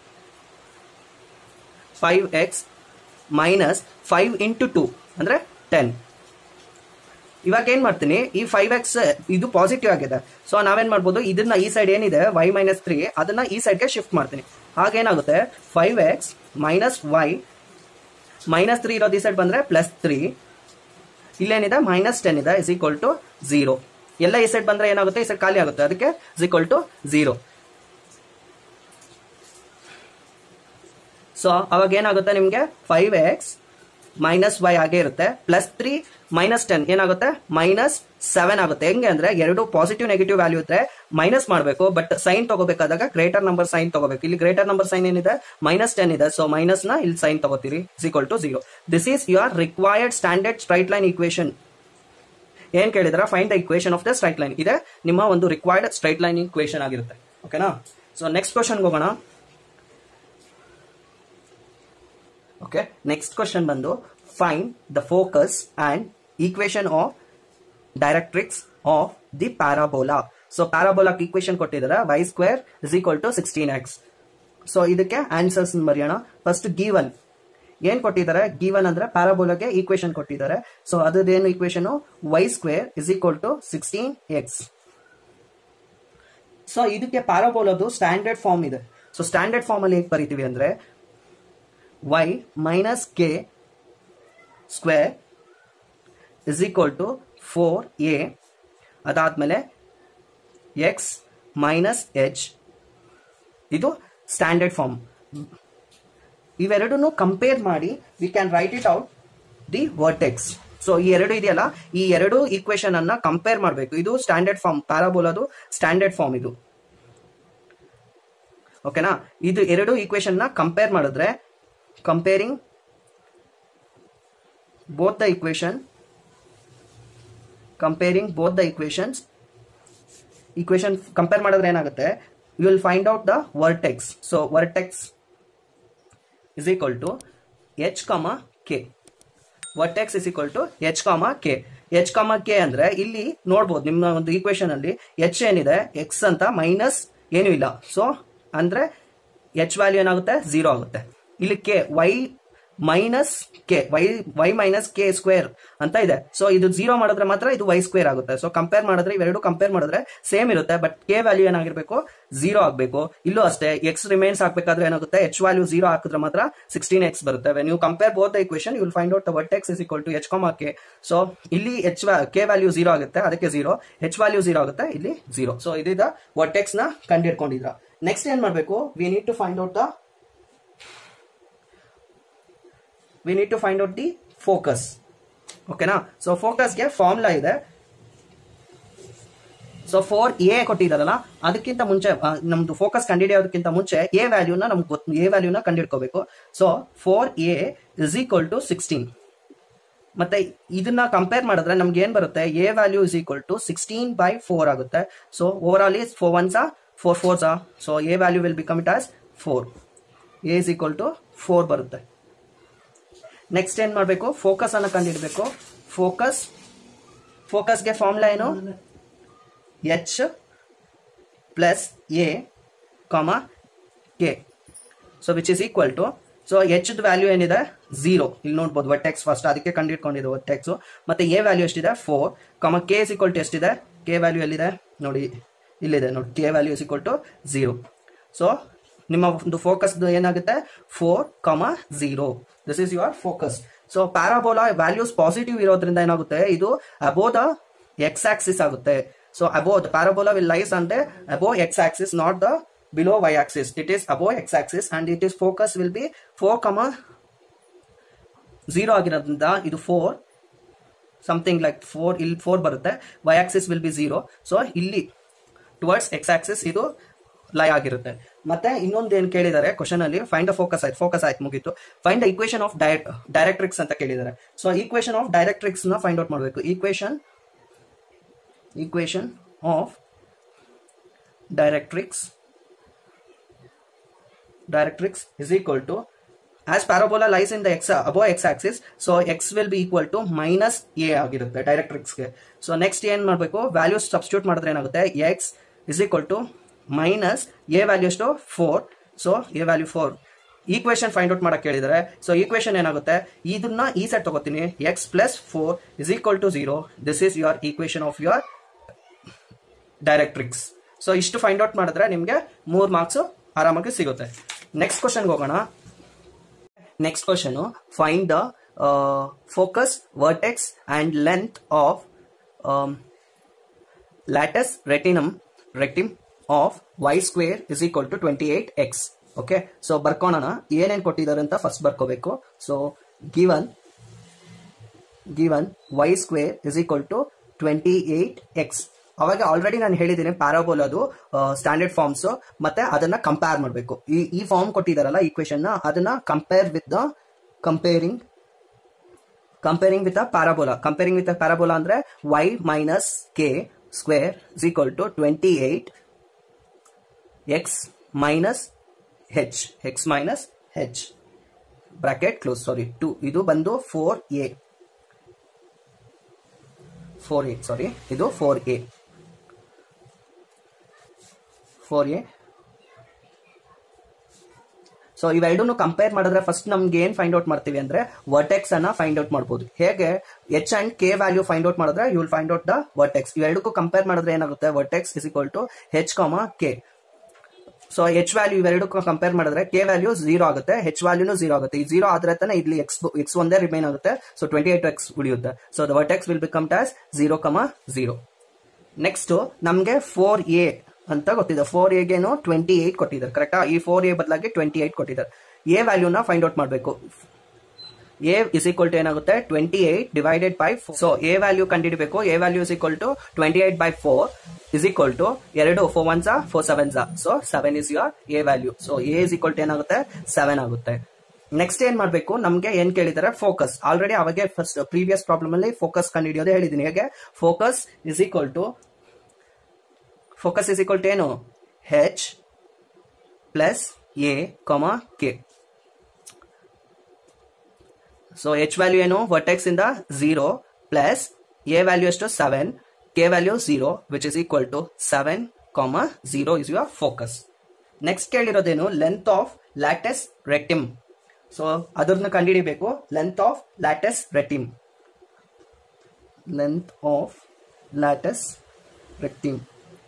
five X minus five into two ಅಂದ್ರೆ ten ಇವಾಗ ಏನ್ ಮಾಡ್ತೀನಿ ಈ ಫೈವ್ ಎಕ್ಸ್ ಇದು ಪಾಸಿಟಿವ್ ಆಗಿದೆ ಸೊ ನಾವೇನ್ ಮಾಡ್ಬೋದು ಇದನ್ನ ಈ ಸೈಡ್ ಏನಿದೆ ವೈ ಮೈನಸ್ ತ್ರೀ ಅದನ್ನ ಈ ಸೈಡ್ಗೆ ಶಿಫ್ಟ್ ಮಾಡ್ತೀನಿ ಹಾಗೇನಾಗುತ್ತೆ five X minus Y minus three ಇರೋದು ಈ ಸೈಡ್ ಬಂದ್ರೆ ಪ್ಲಸ್ ತ್ರೀ ಇಲ್ಲೇನಿದೆ ಮೈನಸ್ ಟೆನ್ ಇದೆ ಇಸ್ ಈಕ್ವಲ್ ಟು ಝೀರೋ ಎಲ್ಲ ಈ ಸೈಡ್ ಬಂದ್ರೆ ಏನಾಗುತ್ತೆ ಈ ಸೈಡ್ ಖಾಲಿ ಆಗುತ್ತೆ ಅದಕ್ಕೆ is equal to zero so ಅವಾಗ ಏನಾಗುತ್ತೆ ನಿಮಗೆ ಫೈವ್ ಎಕ್ಸ್ ಮೈನಸ್ ವೈ ಆಗೇ ಇರುತ್ತೆ ಪ್ಲಸ್ ತ್ರೀ ಮೈನಸ್ ಟೆನ್ ಏನಾಗುತ್ತೆ ಮೈನಸ್ ಸೆವೆನ್ ಆಗುತ್ತೆ ಹೆಂಗೆ ಅಂದ್ರೆ ಎರಡು ಪಾಸಿಟಿವ್ ನೆಗೆಟಿವ್ ವ್ಯಾಲ್ಯೂ ಇದ್ರೆ ಮೈನಸ್ ಮಾಡಬೇಕು ಬಟ್ ಸೈನ್ ತಗೋಬೇಕಾದಾಗ ಗ್ರೇಟರ್ ನಂಬರ್ ಸೈನ್ ತಗೋಬೇಕು ಇಲ್ಲಿ ಗ್ರೇಟರ್ ನಂಬರ್ ಸೈನ್ ಏನಿದೆ ಮೈನಸ್ ಟೆನ್ ಇದೆ ಸೊ ಮೈನಸ್ ನ ಇಲ್ಲಿ ಸೈನ್ ತಗೋತೀರಿ equal to zero this is your required standard straight line equation ಏನ್ ಕೇಳಿದ್ರ find the equation of the straight line ಇದೆ ನಿಮ್ಮ ಒಂದು ರಿಕ್ವೈರ್ಡ್ ಸ್ಟ್ರೈಟ್ ಲೈನ್ ಇಕ್ವೇಶನ್ ಆಗಿರುತ್ತೆ ಓಕೆನಾ ಸೊ ನೆಕ್ಸ್ಟ್ ಕ್ವಶನ್ ಹೋಗೋಣ ಓಕೆ ನೆಕ್ಸ್ಟ್ ಕ್ವಶನ್ ಬಂದು find the focus and equation of directrix of the parabola so ಪ್ಯಾರಾಬೋಲಾಕ್ ಈಕ್ವೇಶನ್ ಕೊಟ್ಟಿದ್ದಾರೆ Y square is equal to sixteen X so ಇದಕ್ಕೆ ಆನ್ಸರ್ಸ್ ಬರೆಯೋಣ first given ಏನ್ ಕೊಟ್ಟಿದ್ದಾರೆ ಗಿವನ್ ಅಂದ್ರೆ ಪ್ಯಾರಾಬೋಲಾಗೆ ಈಕ್ವೇಶನ್ ಕೊಟ್ಟಿದ್ದಾರೆ ಸೊ ಅದೇನು equation Y square is equal to sixteen X so ಇದಕ್ಕೆ ಪ್ಯಾರಾಬೋಲದು ಸ್ಟ್ಯಾಂಡರ್ಡ್ ಫಾರ್ಮ್ ಇದೆ ಸೊ ಸ್ಟ್ಯಾಂಡರ್ಡ್ ಫಾರ್ಮ್ ಅಲ್ಲಿ ಹೇಗೆ ಬರಿತೀವಿ ಅಂದ್ರೆ y minus k square is equal to 4a ಅದಾದ್ಮೇಲೆ ಎಕ್ಸ್ ಮೈನಸ್ ಎಚ್ ಇದು ಸ್ಟ್ಯಾಂಡರ್ಡ್ ಫಾರ್ಮ್ ಇವೆರಡನ್ನು ಕಂಪೇರ್ ಮಾಡಿ we can write it out the vertex so ಈ ಎರಡು ಇದೆಯಲ್ಲ ಈ ಎರಡು ಈಕ್ವೇಶನ್ ಅನ್ನ ಕಂಪೇರ್ ಮಾಡಬೇಕು ಇದು ಸ್ಟ್ಯಾಂಡರ್ಡ್ ಫಾರ್ಮ್ ಪ್ಯಾರಾಬೋಲದು ಸ್ಟ್ಯಾಂಡರ್ಡ್ ಫಾರ್ಮ್ ಇದು ಓಕೆನಾ ಇದು ಎರಡು ಈಕ್ವೇಶನ್ ನ ಕಂಪೇರ್ ಮಾಡಿದ್ರೆ comparing both the equation comparing both the equations equation compare ಮಾಡಿದ್ರೆ ಏನಾಗುತ್ತೆ you will find out the vertex so vertex is equal to H comma K vertex is equal to H comma K H comma K ಅಂದ್ರೆ ಇಲ್ಲಿ ನೋಡ್ಬೋದು ನಿಮ್ಮ ಒಂದು equation ಅಲ್ಲಿ H ಏನಿದೆ X ಅಂತ ಮೈನಸ್ ಏನೂ ಇಲ್ಲ ಸೊ ಅಂದ್ರೆ ಎಚ್ ವ್ಯಾಲ್ಯೂ ಏನಾಗುತ್ತೆ ಝೀರೋ ಆಗುತ್ತೆ ಇಲ್ಲಿ K Y minus K Y Y minus K square ಅಂತ ಇದೆ ಸೊ ಇದು ಜೀರೋ ಮಾಡಿದ್ರೆ ಮಾತ್ರ ಇದು ವೈ ಸ್ಕ್ವೇರ್ ಆಗುತ್ತೆ ಸೊ ಕಂಪೇರ್ ಮಾಡಿದ್ರೆ ಇವೆರಡು ಕಂಪೇರ್ ಮಾಡಿದ್ರೆ ಸೇಮ್ ಇರುತ್ತೆ ಬಟ್ ಕೆ ವ್ಯಾಲ್ಯೂ ಏನಾಗಿರ್ಬೇಕು ಜೀರೋ ಆಗಬೇಕು ಇಲ್ಲೂ ಅಷ್ಟೇ ಎಕ್ಸ್ ರಿಮೈನ್ಸ್ ಹಾಕ್ಬೇಕಾದ್ರೆ ಏನಾಗುತ್ತೆ ಎಚ್ ವ್ಯಾಲ್ಯೂ ಜೀರೋ ಹಾಕಿದ್ರೆ ಮಾತ್ರ ಸಿಕ್ಸ್ಟೀನ್ ಎಕ್ಸ್ ಬರುತ್ತೆ ನೀವು compare both the equation you find out what X is equal to H comma K so ಇಲ್ಲಿ ಎಚ್ ಕೆ ವ್ಯಾಲ್ಯೂ ಜೀರೋ ಆಗುತ್ತೆ ಅದಕ್ಕೆ ಜೀರೋ ಎಚ್ ವ್ಯಾಲ್ಯೂ ಜೀರೋ ಆಗುತ್ತೆ ಇಲ್ಲಿ ಜೀರೋ ಸೊ ಇದೀಗ ವಟ್ ಎಕ್ಸ್ ನ ಕಂಡಿಡ್ಕೊಂಡಿದ್ರ ನೆಕ್ಸ್ಟ್ ಏನ್ ಮಾಡಬೇಕು we need to find out the we need to find out the focus ಓಕೆನಾ ಸೊ ಫೋಕಸ್ಗೆ ಫಾರ್ಮುಲಾ ಇದೆ ಸೊ ಫೋರ್ ಎ ಕೊಟ್ಟಿದ್ದಾರಲ್ಲ ಅದಕ್ಕಿಂತ ಮುಂಚೆ ಆ, ನಮ್ದು ಫೋಕಸ್ ಕಂಡುಹಿಡಿಯೋದಕ್ಕಿಂತ ಮುಂಚೆ ಎ ವ್ಯಾಲ್ಯೂನ ನಮ್ಗೆ ಗೊತ್ತು ಎ ವ್ಯಾಲ್ಯೂನ ಕಂಡುಹಿಡ್ಕೋಬೇಕು so four a is equal to sixteen ಮತ್ತೆ ಇದನ್ನ ಕಂಪೇರ್ ಮಾಡಿದ್ರೆ ನಮ್ಗೆ ಏನ್ ಬರುತ್ತೆ a value is equal to sixteen by four ಆಗುತ್ತೆ so over all is four ಒನ್ಸಾ ಫೋರ್ ಫೋರ್ಸಾ so a value will become it as four a is equal to four ಬರುತ್ತೆ ನೆಕ್ಸ್ಟ್ ಏನ್ ಮಾಡಬೇಕು ಫೋಕಸ್ ಅನ್ನ ಕಂಡುಹಿಡಬೇಕು ಫೋಕಸ್ ಫೋಕಸ್ಗೆ ಫಾರ್ಮುಲಾ ಏನು h plus a comma K so which is equal to so h value ಏನಿದೆ zero ಇಲ್ಲಿ ನೋಡ್ಬೋದು ಒಟ್ ಎಕ್ಸ್ ಫಸ್ಟ್ ಅದಕ್ಕೆ ಕಂಡಿಡ್ಕೊಂಡಿದ್ದು ಒಟ್ ಎಕ್ಸ್ ಮತ್ತೆ ಎ ವ್ಯಾಲ್ಯೂ ಎಷ್ಟಿದೆ four comma k is equal to ಎಷ್ಟಿದೆ ಕೆ ವ್ಯಾಲ್ಯೂ ಎಲ್ಲಿದೆ ನೋಡಿ ಇಲ್ಲಿದೆ ನೋಡಿ k value is equal to zero so ನಿಮ್ಮ ಒಂದು ಫೋಕಸ್ ಏನಾಗುತ್ತೆ four comma zero this is your focus so parabola values positive ಇರೋದ್ರಿಂದ ಏನಾಗುತ್ತೆ ಇದು ಅಬೋ ದ ಎಕ್ಸ್ ಆಕ್ಸಿಸ್ ಆಗುತ್ತೆ so above the parabola will lies ಅಂದ್ರೆ above x axis not the below y axis it is above x Axis and it is focus will be four comma zero ಆಗಿರೋದ್ರಿಂದ ಇದು four something like four ಇಲ್ಲಿ four ಬರುತ್ತೆ y axis will be zero so ಇಲ್ಲಿ towards x axis ಇದು lie ಆಗಿರುತ್ತೆ ಮತ್ತೆ ಇನ್ನೊಂದು ಏನ್ ಕೇಳಿದ್ದಾರೆ ಕ್ವಶನ್ ಅಲ್ಲಿ ಫೈಂಡ್ ದ ಫೋಕಸ್ ಆಯ್ತು ಫೋಕಸ್ ಆಯ್ತು ಮುಗೀತು find the equation of directrix ಅಂತ ಕೇಳಿದ್ದಾರೆ ಸೊ ಈಕ್ವೇಶನ್ ಆಫ್ ಡೈರೆಕ್ಟ್ರಿಕ್ಸ್ ನ ಫೈಂಡ್ ಔಟ್ ಮಾಡಬೇಕು equation equation of directrix directrix is equal to as parabola lies in the x above x axis so x will be equal to minus a ಆಗಿರುತ್ತೆ directrix ಗೆ so next ಏನ್ ಮಾಡಬೇಕು values substitute ಮಾಡಿದ್ರೆ ಏನಾಗುತ್ತೆ x is equal to minus a value ಎಷ್ಟು four so a value four equation find out ಮಾಡಕ್ ಕೇಳಿದರೆ so equation ಏನಾಗುತ್ತೆ ಇದನ್ನ ಈ ಸೆಟ್ ತಗೋತೀನಿ x plus four is equal to zero this is your equation of your directrix so ಇಷ್ಟು find out ಮಾಡಿದ್ರೆ ನಿಮಗೆ ಮೂರು ಮಾರ್ಕ್ಸ್ ಆರಾಮಾಗಿ ಸಿಗುತ್ತೆ ನೆಕ್ಸ್ಟ್ ಕ್ವಶನ್ಗೆ ಹೋಗೋಣ next question find the focus vertex and length of latus rectum rectum of y square is equal to twenty eight x okay so ಬರ್ಕೋಣ ಏನೇನು ಕೊಟ್ಟಿದ್ದಾರೆ ಅಂತ ಫಸ್ಟ್ ಬರ್ಕೋಬೇಕು so given given y square is equal to twenty eight x ಅವಾಗ already ನಾನು ಹೇಳಿದ್ದೀನಿ ಪ್ಯಾರಾಬೋಲ್ ಅದು standard forms ಮತ್ತೆ ಅದನ್ನ ಕಂಪೇರ್ ಮಾಡಬೇಕು ಈ ಈ ಫಾರ್ಮ್ ಕೊಟ್ಟಿದಾರಲ್ಲ ಈಕ್ವೇಶನ್ ಅದನ್ನ compare with the comparing comparing with parabola comparing with parabola ಅಂದ್ರೆ y minus K square is equal to twenty eight X minus h x minus h bracket close sorry to ಇದು ಬಂದು four a four a sorry ಇದು four a four a so ಇವೆರಡನ್ನು compare ಮಾಡಿದ್ರೆ first ನಮ್ಗೆ ಏನ್ find out ಮಾಡ್ತೀವಿ ಅಂದ್ರೆ vertex ಅನ್ನ ಫೈಂಡ್ ಔಟ್ ಮಾಡಬಹುದು ಹೇಗೆ h and k value find out ಮಾಡಿದ್ರೆ you will find out the vertex ಇವೆರಡಕ್ಕೂ ಕಂಪೇರ್ ಮಾಡಿದ್ರೆ ಏನಾಗುತ್ತೆ vertex is equal to h comma K so h value ಇವೆರಡಕ್ಕೂ ಕಂಪೇರ್ ಮಾಡಿದ್ರೆ ಕೆ ವ್ಯಾಲ್ಯೂ ಝೀರೋ ಆಗುತ್ತೆ ಹೆಚ್ ವ್ಯಾಲ್ಯೂನು ಝೀರೋ ಆಗುತ್ತೆ ಈ ಝೀರೋ ಆದ್ರೆ ತಾನೆ ಇಲ್ಲಿ ಎಕ್ಸ್ ಎಕ್ಸ್ ಒಂದೇ ರಿಮೈನ್ ಆಗುತ್ತೆ ಸೊ ಟ್ವೆಂಟಿ ಏಟ್ ಎಕ್ಸ್ ಉಳಿಯುತ್ತೆ so the vertex will become ಟಾಸ್ ಝೀರೋ ಕಮ ಝೀರೋ ನೆಕ್ಸ್ಟ್ ನಮಗೆ ಫೋರ್ ಎ ಅಂತ ಗೊತ್ತಿದೆ ಫೋರ್ ಎಗೇನು ಟ್ವೆಂಟಿ ಏಟ್ ಕೊಟ್ಟಿದ್ದಾರೆ ಕರೆಕ್ಟಾ ಈ ಫೋರ್ ಎ ಬದಲಾಗಿ ಟ್ವೆಂಟಿ ಏಟ್ ಕೊಟ್ಟಿದ್ದಾರೆ ಎ ವ್ಯಾಲ್ಯೂನ ಫೈಂಡ್ ಔಟ್ ಮಾಡಬೇಕು ಎ ಇಸ್ ಈಕ್ವಲ್ ಟು ಏನಾಗುತ್ತೆ twenty eight divided by so a value ಕಂಡುಹಿಡಬೇಕು a value is equal to twenty eight by four is equal to ಎರಡು ಫೋರ್ ಒನ್ ಸಾ four seven ಸಾ so seven is your a value so A is equal to ಏನಾಗುತ್ತೆ seven ಆಗುತ್ತೆ ನೆಕ್ಸ್ಟ್ ಏನ್ ಮಾಡಬೇಕು ನಮಗೆ ಏನ್ ಕೇಳಿದ್ದಾರೆ ಫೋಕಸ್ ಆಲ್ರೆಡಿ ಅವಾಗೆ ಫಸ್ಟ್ ಪ್ರೀವಿಯಸ್ ಪ್ರಾಬ್ಲಮ್ ಅಲ್ಲಿ ಫೋಕಸ್ ಕಂಡುಹಿಡಿಯೋದೇ ಹೇಳಿದ್ದೀನಿ ಹೇಗೆ focus is equal to focus is equal to ಏನು h plus a comma k so h value ಏನು ವರ್ಟೆಕ್ಸ್ ಇಂದ ಝೀರೋ ಪ್ಲಸ್ ಎ ವ್ಯಾಲ್ಯೂ ಎಷ್ಟು seven k value zero which is equal to seven comma zero is your focus next ಕೇಳಿರೋದೇನು length of latus rectum so ಅದನ್ನ ಕಂಡುಹಿಡಿಬೇಕು length of latus rectum length of latus rectum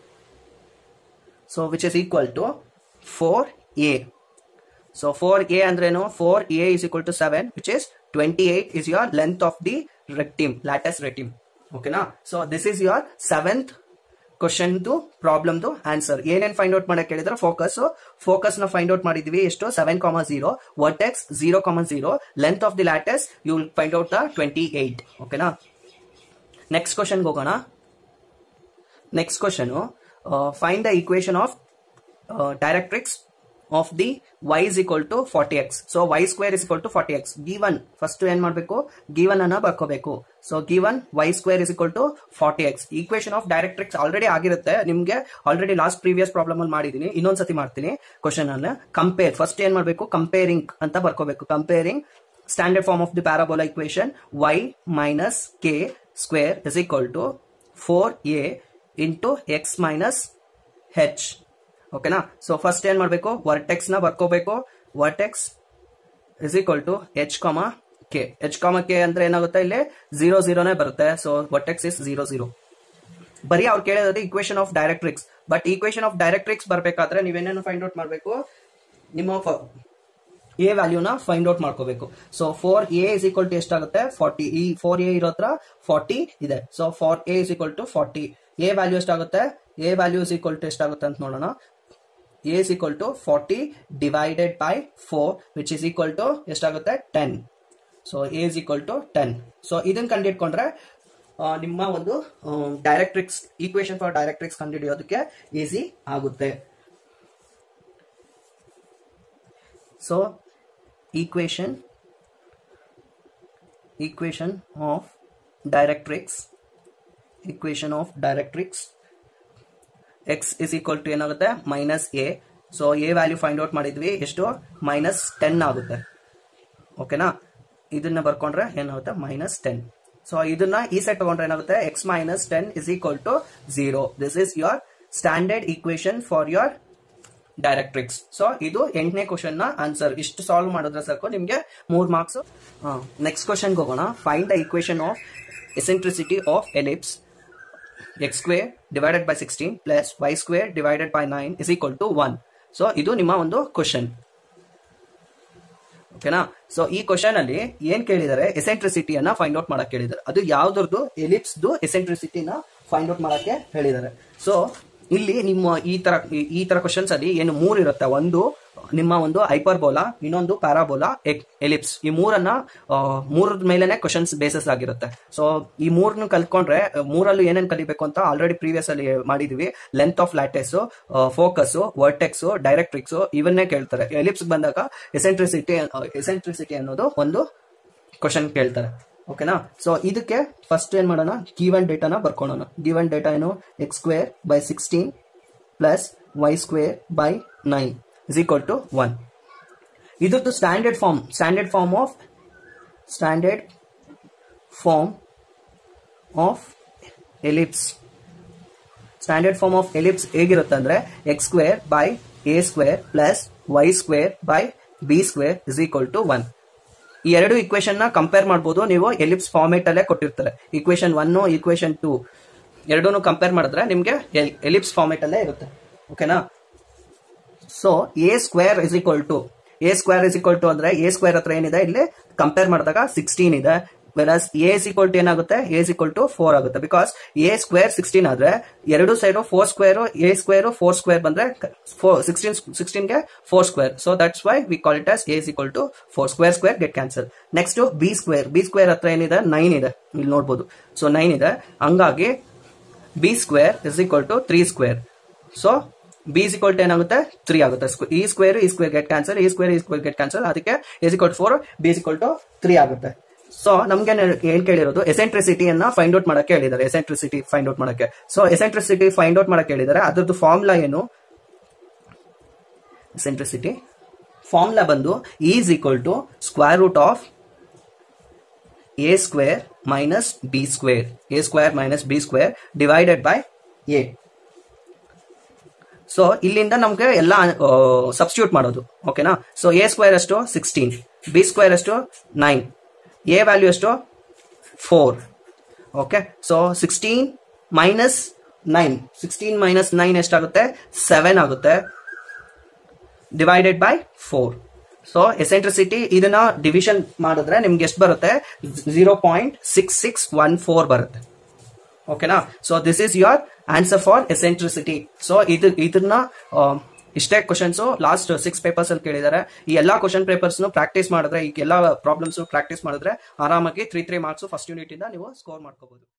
so which is equal to four a so four a ಅಂದ್ರೇನು four a is equal to seven which is twenty eight is your length of the rectum latus rectum ಓಕೆನಾ so this is your seventh ಕ್ವಶನ್ದು ಪ್ರಾಬ್ಲಮ್ದು answer ಏನೇನ್ find out ಮಾಡಕ್ ಹೇಳಿದ್ರೆ focus focus ನ find out ಮಾಡಿದ್ವಿ ಎಷ್ಟು seven comma zero vertex zero comma zero length of the latus you will find out the twenty eight ಓಕೆನಾ ನೆಕ್ಸ್ಟ್ ಕ್ವಶನ್ಗೆ ಹೋಗೋಣ next question find the equation of directrix of the y is equal to 40x so y square is equal to 40x given first ಏನ್ ಮಾಡಬೇಕು given ಅನ್ನ ಬರ್ಕೋಬೇಕು so given y square is equal to 40x equation of directrix already ಆಗಿರುತ್ತೆ ನಿಮ್ಗೆ already last previous problem ಅಲ್ಲಿ ಮಾಡಿದೀನಿ ಇನ್ನೊಂದ್ಸತಿ ಮಾಡ್ತೀನಿ ಕ್ವಶನ್ ಅನ್ನ ಕಂಪೇರ್ ಫಸ್ಟ್ ಏನ್ ಮಾಡಬೇಕು ಕಂಪೇರಿಂಗ್ ಅಂತ ಬರ್ಕೋಬೇಕು comparing standard form of the parabola equation y minus K square is equal to four a into X minus h ಓಕೆನಾ ಸೊ ಫಸ್ಟ್ ಏನ್ ಮಾಡಬೇಕು ವರ್ಟೆಕ್ಸ್ ನ ಬರ್ಕೋಬೇಕು vertex is equal to H comma K H comma K ಅಂದ್ರೆ ಏನಾಗುತ್ತೆ ಇಲ್ಲಿ zero ಜೀರೋನೇ ಬರುತ್ತೆ so vertex is zero zero ಬರೀ ಅವ್ರು ಕೇಳಿದ್ರೆ equation of directrix but equation of directrix ಬರ್ಬೇಕಾದ್ರೆ ನೀವೇನೇನು ಫೈಂಡ್ ಔಟ್ ಮಾಡಬೇಕು ನಿಮ್ಮ ಎ ವ್ಯಾಲ್ಯೂನ ಫೈಂಡ್ ಔಟ್ ಮಾಡ್ಕೋಬೇಕು so four a is equal to ಎಷ್ಟಾಗುತ್ತೆ ಫಾರ್ಟಿ ಈ ಫೋರ್ ಎ ಇರೋ ಹತ್ರ ಫಾರ್ಟಿ ಇದೆ so four a is equal to forty a value ಎಷ್ಟಾಗುತ್ತೆ a value is equal to ಎಷ್ಟಾಗುತ್ತೆ ಅಂತ ನೋಡೋಣ a is equal to forty divided by four which is equal to ಎಷ್ಟಾಗುತ್ತೆ ten so A is equal to ten so ಇದನ್ನ ಕಂಡುಹಿಡ್ಕೊಂಡ್ರೆ ನಿಮ್ಮ ಒಂದು directrix equation for directrix ಕಂಡುಹಿಡಿಯೋದಕ್ಕೆ ಈಸಿ ಆಗುತ್ತೆ so equation equation of directrix equation of directrix x is equal to ಏನಾಗುತ್ತೆ minus a so a value find out ಮಾಡಿದ್ವಿ ಎಷ್ಟು minus ten ಆಗುತ್ತೆ ಓಕೆನಾ ಇದನ್ನ ಬರ್ಕೊಂಡ್ರೆ ಏನಾಗುತ್ತೆ ಮೈನಸ್ ಟೆನ್ ಸೊ ಇದನ್ನ ಈ ಸೆಟ್ ತಗೊಂಡ್ರೆ ಏನಾಗುತ್ತೆ x minus ten is equal to zero this is your standard equation for your directrix so ಇದು ಎಂಟನೇ ಕ್ವಶನ್ ನ ಆನ್ಸರ್ ಇಷ್ಟು ಸಾಲ್ವ್ ಮಾಡಿದ್ರೆ ಸಾಕು ನಿಮ್ಗೆ ಮೂರ್ ಮಾರ್ಕ್ಸ್ ನೆಕ್ಸ್ಟ್ ಕ್ವಶನ್ಗೆ ಹೋಗೋಣ find the equation of eccentricity of ellipse x square divided by sixteen plus y square divided by nine is equal to one so ಇದು ನಿಮ್ಮ ಒಂದು ಕ್ವಶನ್ ಓಕೆನಾ ಸೊ ಈ ಕ್ವಶನ್ ಅಲ್ಲಿ ಏನ್ ಕೇಳಿದಾರೆ ಎಸೆಂಟ್ರಿಸಿಟಿಯನ್ನ ಫೈಂಡ್ ಔಟ್ ಮಾಡಕ್ ಹೇಳಿದ್ದಾರೆ ಅದು ಯಾವ್ದ್ರದ್ದು ಎಲಿಪ್ಸ್ದು ಎಸೆಂಟ್ರಿಸಿಟಿನ ಫೈಂಡ್ ಔಟ್ ಮಾಡಕ್ಕೆ ಹೇಳಿದ್ದಾರೆ ಸೊ ಇಲ್ಲಿ ನಿಮ್ಮ ಈ ತರ ಈ ತರ ಕ್ವಶನ್ಸ್ ಅಲ್ಲಿ ಏನು ಮೂರ್ ಇರುತ್ತೆ ಒಂದು ನಿಮ್ಮ ಒಂದು ಹೈಪರ್ಬೋಲಾ ಇನ್ನೊಂದು ಪ್ಯಾರಾಬೋಲಾ ಎಲಿಪ್ಸ್ ಈ ಮೂರನ್ನ ಮೂರದ ಮೇಲೆನೆ ಕ್ವಶನ್ಸ್ ಬೇಸಸ್ ಆಗಿರುತ್ತೆ ಸೊ ಈ ಮೂರ್ನ ಕಲ್ತ್ಕೊಂಡ್ರೆ ಮೂರಲ್ಲೂ ಏನೇನ್ ಕಲಿಬೇಕು ಅಂತ ಆಲ್ರೆಡಿ ಪ್ರೀವಿಯಸ್ ಅಲ್ಲಿ ಮಾಡಿದೀವಿ length of latus focus vertex directrix ಇವನ್ನೇ ಕೇಳ್ತಾರೆ ಎಲಿಪ್ಸ್ ಬಂದಾಗ ಎಸೆಂಟ್ರಿಸಿಟಿ ಎಸೆಂಟ್ರಿಸಿಟಿ ಅನ್ನೋದು ಒಂದು ಕ್ವಶನ್ ಕೇಳ್ತಾರೆ ಓಕೆನಾ ಸೊ ಇದಕ್ಕೆ ಫಸ್ಟ್ ಏನ್ ಮಾಡೋಣ ಗಿವನ್ ಡೇಟಾನ ಬರ್ಕೊಳ್ಳೋಣ ಗಿವನ್ ಡೇಟಾ ಏನು x square by sixteen plus y square by nine is equal to one ಇದ್ರದ್ದು standard form standard form of standard form of ellipse standard form of ellipse ಹೇಗಿರುತ್ತೆ ಅಂದ್ರೆ x square by a square plus y square by b square is equal to one ಈ ಎರಡು equation ನ compare ಮಾಡಬಹುದು ನೀವು ellipse format ಅಲ್ಲೇ ಕೊಟ್ಟಿರ್ತಾರೆ equation one equation two ಎರಡೂ ಕಂಪೇರ್ ಮಾಡಿದ್ರೆ ನಿಮ್ಗೆ ಎಲಿಪ್ಸ್ ಫಾರ್ಮೇಟ್ ಅಲ್ಲೇ ಇರುತ್ತೆ ಓಕೆನಾ so a square is equal to a square is equal to ಅಂದ್ರೆ ಎ ಸ್ಕ್ವೇರ್ ಹತ್ರ ಏನಿದೆ ಇಲ್ಲಿ ಕಂಪೇರ್ ಮಾಡಿದಾಗ ಸಿಕ್ಸ್ಟೀನ್ ಇದೆ versus a is equal to ಏನಾಗುತ್ತೆ a is equal to four ಆಗುತ್ತೆ ಬಿಕಾಸ್ ಎ ಸ್ಕ್ವೇರ್ ಸಿಕ್ಸ್ಟೀನ್ ಆದ್ರೆ ಎರಡು side four square a square four square ಬಂದ್ರೆ ಫೋರ್ ಸಿಕ್ಸ್ಟೀನ್ ಸಿಕ್ಸ್ಟೀನ್ ಗೆ four square so that's why we call it as a is equal to four square square get cancel next b square b square ಹತ್ರ ಏನಿದೆ nine ಇದೆ ಇಲ್ಲಿ ನೋಡಬಹುದು so nine ಇದೆ ಹಂಗಾಗಿ b square is equal to three square so b is equal to ಏನಾಗುತ್ತೆ three ಆಗುತ್ತೆ ಈ ಸ್ಕ್ವೇರ್ ಈ ಸ್ಕ್ವೇರ್ ಗೆಟ್ ಕ್ಯಾನ್ಸಲ್ ಈ ಸ್ಕ್ವೇರ್ ಈ ಸ್ಕ್ವೇರ್ ಗೆಟ್ ಕ್ಯಾನ್ಸಲ್ ಅದಕ್ಕೆ is equal to four b is equal to three ಆಗುತ್ತೆ ಸೊ ನಮ್ಗೆ ಏನ್ ಕೇಳಿರೋದು ಎಸೆಂಟ್ರಿಸಿಟಿಯನ್ನ ಫೈಂಡ್ ಔಟ್ ಮಾಡಕ್ಕೆ ಹೇಳಿದ್ದಾರೆ ಎಸೆಂಟ್ರಿಸಿಟಿ ಫೈಂಡ್ ಔಟ್ ಮಾಡಕ್ಕೆ ಸೊ ಎಸೆಂಟ್ರಿಸಿಟಿ ಫೈಂಡ್ ಔಟ್ ಮಾಡಕ್ಕೆ ಹೇಳಿದ್ದಾರೆ ಅದ್ರದ್ದು ಫಾರ್ಮುಲಾ ಏನು ಎಸೆಂಟ್ರಿಸಿಟಿ ಫಾರ್ಮುಲಾ ಬಂದು is equal to square root of a square minus b square a square minus b square divided by a so ಇಲ್ಲಿಂದ ನಮ್ಗೆ ಎಲ್ಲ ಸಬ್ಸ್ಟಿಟ್ಯೂಟ್ ಮಾಡೋದು ಓಕೆನಾ ಸೊ ಎ ಸ್ಕ್ವೇರ್ ಅಷ್ಟು ಸಿಕ್ಸ್ಟೀನ್ ಬಿ ಸ್ಕ್ವೇರ್ ಎಷ್ಟು ನೈನ್ ಎ ವ್ಯಾಲ್ಯೂ ಎಷ್ಟು four okay so sixteen minus nine sixteen minus nine ಎಷ್ಟಾಗುತ್ತೆ seven ಆಗುತ್ತೆ divided by four so eccentricity ಇದನ್ನ ಡಿವಿಷನ್ ಮಾಡಿದ್ರೆ ನಿಮ್ಗೆ ಎಷ್ಟು ಬರುತ್ತೆ zero point six six one four ಬರುತ್ತೆ ಓಕೆನಾ so this is your answer for eccentricity so ಇದು ಇದನ್ನ ಆ, ಇಷ್ಟೇ ಕ್ವಶನ್ಸ್ ಲಾಸ್ಟ್ ಸಿಕ್ಸ್ ಪೇಪರ್ಸ್ ಅಲ್ಲಿ ಕೇಳಿದ್ದಾರೆ ಈ ಎಲ್ಲಾ ಕ್ವಶನ್ ಪೇಪರ್ಸ್ ಪ್ರಾಕ್ಟೀಸ್ ಮಾಡಿದ್ರೆ ಈ ಎಲ್ಲಾ ಪ್ರಾಬ್ಲಮ್ಸ್ ಪ್ರಾಕ್ಟೀಸ್ ಮಾಡಿದ್ರೆ ಆರಾಮಾಗಿ three three marks first unit ಇಂದ ನೀವು ಸ್ಕೋರ್ ಮಾಡ್ಕೋಬಹುದು